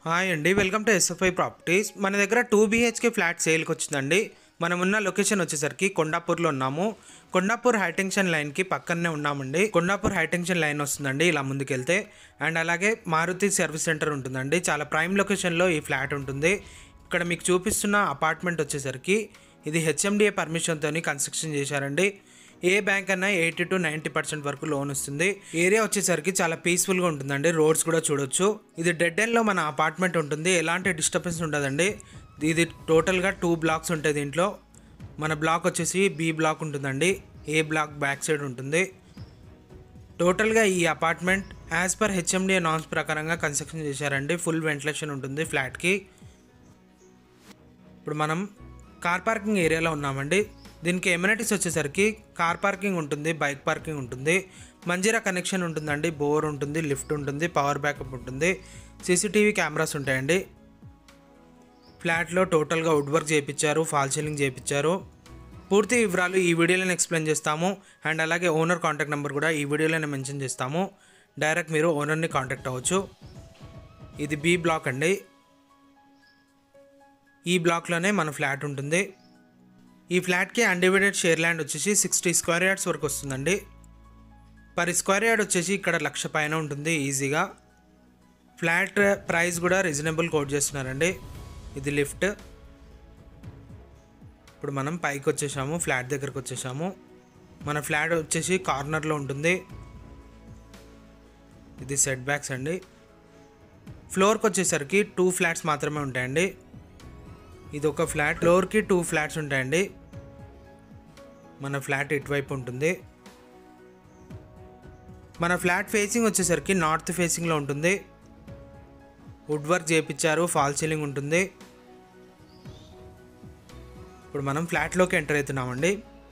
hi అండి welcome to SFI properties మన దగ్గర టూ బీహెచ్కే ఫ్లాట్ సేల్కి వచ్చిందండి మనం ఉన్న లొకేషన్ వచ్చేసరికి కొండాపూర్లో ఉన్నాము కొండాపూర్ హైటెన్షన్ లైన్కి పక్కనే ఉన్నామండి కొండాపూర్ హైటెన్షన్ లైన్ వస్తుందండి ఇలా ముందుకెళ్తే అండ్ అలాగే మారుతి సర్వీస్ సెంటర్ ఉంటుందండి చాలా ప్రైమ్ లొకేషన్లో ఈ ఫ్లాట్ ఉంటుంది ఇక్కడ మీకు చూపిస్తున్న అపార్ట్మెంట్ వచ్చేసరికి ఇది హెచ్ఎండిఏ పర్మిషన్తో కన్స్ట్రక్షన్ చేశారండి ఏ బ్యాంక్ అన్నా ఎయిటీ టు నైంటీ పర్సెంట్ వరకు లోన్ వస్తుంది ఏరియా వచ్చేసరికి చాలా పీస్ఫుల్గా ఉంటుందండి రోడ్స్ కూడా చూడొచ్చు ఇది డెడ్ ఎండ్లో మన అపార్ట్మెంట్ ఉంటుంది ఎలాంటి డిస్టర్బెన్స్ ఉండదండి ఇది టోటల్గా టూ బ్లాక్స్ ఉంటాయి దీంట్లో మన బ్లాక్ వచ్చేసి బి బ్లాక్ ఉంటుందండి ఏ బ్లాక్ బ్యాక్ సైడ్ ఉంటుంది టోటల్గా ఈ apartment as per HMDA norms ప్రకారంగా కన్స్ట్రక్షన్ చేశారండి ఫుల్ వెంటిలేషన్ ఉంటుంది ఫ్లాట్కి ఇప్పుడు మనం కార్ పార్కింగ్ ఏరియాలో ఉన్నామండి దీనికి ఎమ్యూనిటీస్ వచ్చేసరికి కార్ పార్కింగ్ ఉంటుంది బైక్ పార్కింగ్ ఉంటుంది మంజీరా కనెక్షన్ ఉంటుందండి బోర్ ఉంటుంది లిఫ్ట్ ఉంటుంది పవర్ బ్యాకప్ ఉంటుంది సీసీటీవీ కెమెరాస్ ఉంటాయండి ఫ్లాట్లో టోటల్గా వుడ్ వర్క్ చేయించారు ఫాల్ సీలింగ్ చేయించారు పూర్తి వివరాలు ఈ వీడియోలోనే ఎక్స్ప్లెయిన్ చేస్తాము అండ్ అలాగే ఓనర్ కాంటాక్ట్ నెంబర్ కూడా ఈ వీడియోలోనే మెన్షన్ చేస్తాము డైరెక్ట్ మీరు ఓనర్ని కాంటాక్ట్ అవ్వచ్చు ఇది బి బ్లాక్ అండి ఈ బ్లాక్లోనే మన ఫ్లాట్ ఉంటుంది ఈ ఫ్లాట్కి అన్డివైడెడ్ షేర్ ల్యాండ్ వచ్చేసి సిక్స్టీ స్క్వేర్ యార్డ్స్ వరకు వస్తుందండి పర్ స్క్వేర్ యార్డ్ వచ్చేసి ఇక్కడ లక్ష పైన ఉంటుంది ఈజీగా ఫ్లాట్ ప్రైస్ కూడా రీజనబుల్ కోట్ చేస్తున్నారండి ఇది లిఫ్ట్ ఇప్పుడు మనం పైకి వచ్చేసాము ఫ్లాట్ దగ్గరకు వచ్చేసాము మన ఫ్లాట్ వచ్చేసి కార్నర్లో ఉంటుంది ఇది సెట్ బ్యాక్స్ అండి ఫ్లోర్కి వచ్చేసరికి టూ ఫ్లాట్స్ మాత్రమే ఉంటాయండి ఇది ఒక ఫ్లాట్ ఫ్లోర్కి టూ ఫ్లాట్స్ ఉంటాయండి మన ఫ్లాట్ ఇటువైపు ఉంటుంది మన ఫ్లాట్ ఫేసింగ్ వచ్చేసరికి నార్త్ ఫేసింగ్లో ఉంటుంది వుడ్ వర్క్ చేయించారు ఫాల్ సీలింగ్ ఉంటుంది ఇప్పుడు మనం ఫ్లాట్లోకి ఎంటర్ అవుతున్నామండి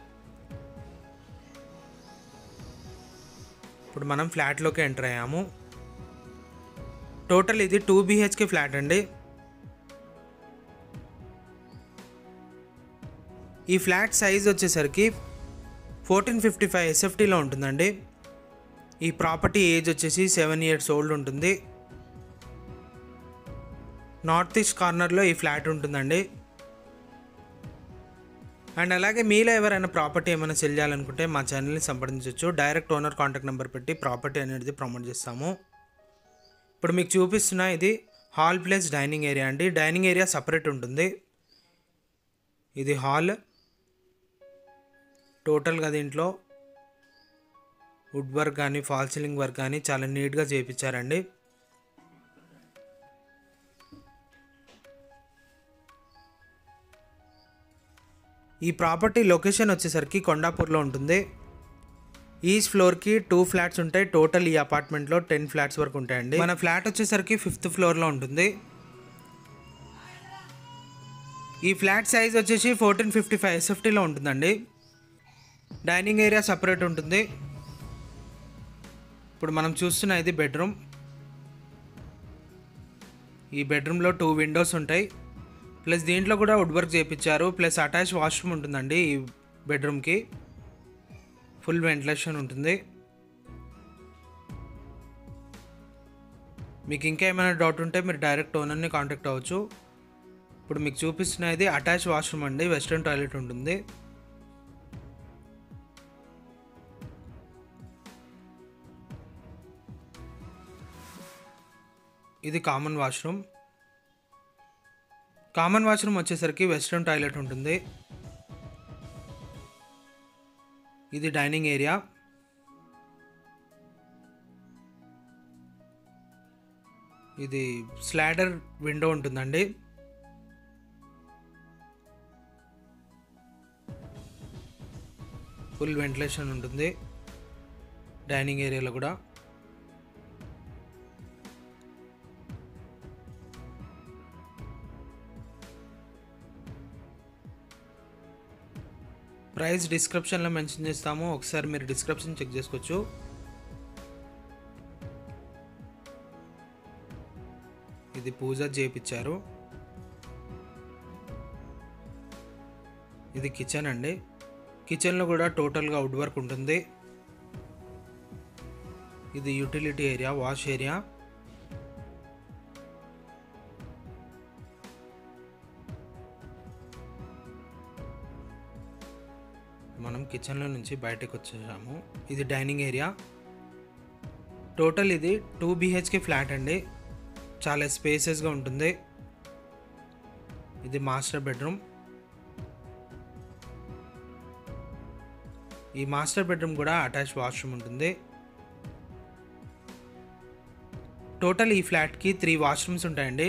ఇప్పుడు మనం ఫ్లాట్లోకి ఎంటర్ అయ్యాము టోటల్ ఇది టూ బీహెచ్కే ఫ్లాట్ అండి ఈ ఫ్లాట్ సైజ్ వచ్చేసరికి ఫోర్టీన్ ఫిఫ్టీ ఫైవ్ ఎస్ఎఫ్టీలో ఉంటుందండి ఈ ప్రాపర్టీ ఏజ్ వచ్చేసి సెవెన్ ఇయర్స్ ఓల్డ్ ఉంటుంది నార్త్ ఈస్ట్ కార్నర్లో ఈ ఫ్లాట్ ఉంటుందండి అండ్ అలాగే మీలో ఎవరైనా ప్రాపర్టీ ఏమైనా సెల్ చేయాలనుకుంటే మా ఛానల్ని సంప్రదించవచ్చు డైరెక్ట్ ఓనర్ కాంటాక్ట్ నెంబర్ పెట్టి ప్రాపర్టీ అనేది ప్రమోట్ చేస్తాము ఇప్పుడు మీకు చూపిస్తున్న ఇది హాల్ ప్లేస్ డైనింగ్ ఏరియా అండి డైనింగ్ ఏరియా సపరేట్ ఉంటుంది ఇది హాల్ టోటల్గా దీంట్లో వుడ్ వర్క్ కానీ ఫాల్ సీలింగ్ వర్క్ కానీ చాలా నీట్గా చేయించారండి ఈ ప్రాపర్టీ లొకేషన్ వచ్చేసరికి కొండాపూర్లో ఉంటుంది ఈచ్ ఫ్లోర్కి టూ ఫ్లాట్స్ ఉంటాయి టోటల్ ఈ అపార్ట్మెంట్లో టెన్ ఫ్లాట్స్ వరకు ఉంటాయండి మన ఫ్లాట్ వచ్చేసరికి ఫిఫ్త్ ఫ్లోర్లో ఉంటుంది ఈ ఫ్లాట్ సైజ్ వచ్చేసి ఫోర్టీన్ ఫిఫ్టీ ఫైవ్ ఎస్ఎఫ్టీలో ఉంటుందండి డైనింగ్ ఏరియా సపరేట్ ఉంటుంది ఇప్పుడు మనం చూస్తున్న ఇది బెడ్రూమ్ ఈ బెడ్రూమ్లో టూ విండోస్ ఉంటాయి ప్లస్ దీంట్లో కూడా వుడ్ వర్క్ చేయించారు ప్లస్ అటాచ్ వాష్రూమ్ ఉంటుందండి ఈ బెడ్రూమ్కి ఫుల్ వెంటిలేషన్ ఉంటుంది మీకు ఇంకా ఏమైనా డౌట్ ఉంటే మీరు డైరెక్ట్ ఓనర్ని కాంటాక్ట్ అవ్వచ్చు ఇప్పుడు మీకు చూపిస్తున్నది అటాచ్ వాష్రూమ్ అండి వెస్ట్రన్ టాయిలెట్ ఉంటుంది ఇది కామన్ వాష్రూమ్ కామన్ వాష్రూమ్ వచ్చేసరికి వెస్ట్రన్ టాయిలెట్ ఉంటుంది ఇది డైనింగ్ ఏరియా ఇది స్లాడర్ విండో ఉంటుందండి ఫుల్ వెంటిలేషన్ ఉంటుంది డైనింగ్ ఏరియాలో కూడా ప్రైస్ డిస్క్రిప్షన్లో మెన్షన్ చేస్తాము ఒకసారి మీరు డిస్క్రిప్షన్ చెక్ చేసుకోవచ్చు ఇది పూజ చేయించారు ఇది కిచెన్ అండి కిచెన్లో కూడా టోటల్గా వుడ్ వర్క్ ఉంటుంది ఇది యూటిలిటీ ఏరియా వాష్ ఏరియా మనం కిచెన్లో నుంచి బయటకు వచ్చేసాము ఇది డైనింగ్ ఏరియా టోటల్ ఇది టూ బిహెచ్కే ఫ్లాట్ అండి చాలా స్పేసెస్గా ఉంటుంది ఇది మాస్టర్ బెడ్రూమ్ ఈ మాస్టర్ బెడ్రూమ్ కూడా అటాచ్ వాష్రూమ్ ఉంటుంది టోటల్ ఈ ఫ్లాట్కి త్రీ వాష్రూమ్స్ ఉంటాయండి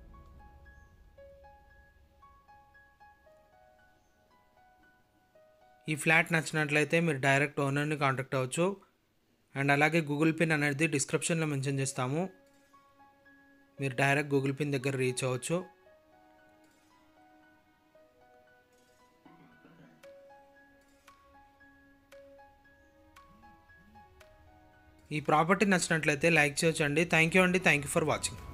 ఈ ఫ్లాట్ నచ్చినట్లయితే మీరు డైరెక్ట్ ఓనర్ని కాంటాక్ట్ అవ్వచ్చు అండ్ అలాగే గూగుల్ పిన్ అనేది డిస్క్రిప్షన్లో మెన్షన్ చేస్తాము మీరు డైరెక్ట్ గూగుల్ పిన్ దగ్గర రీచ్ అవ్వచ్చు ఈ ప్రాపర్టీ నచ్చినట్లయితే లైక్ చేయొచ్చండి థ్యాంక్ యూ అండి థ్యాంక్ యూ ఫర్ వాచింగ్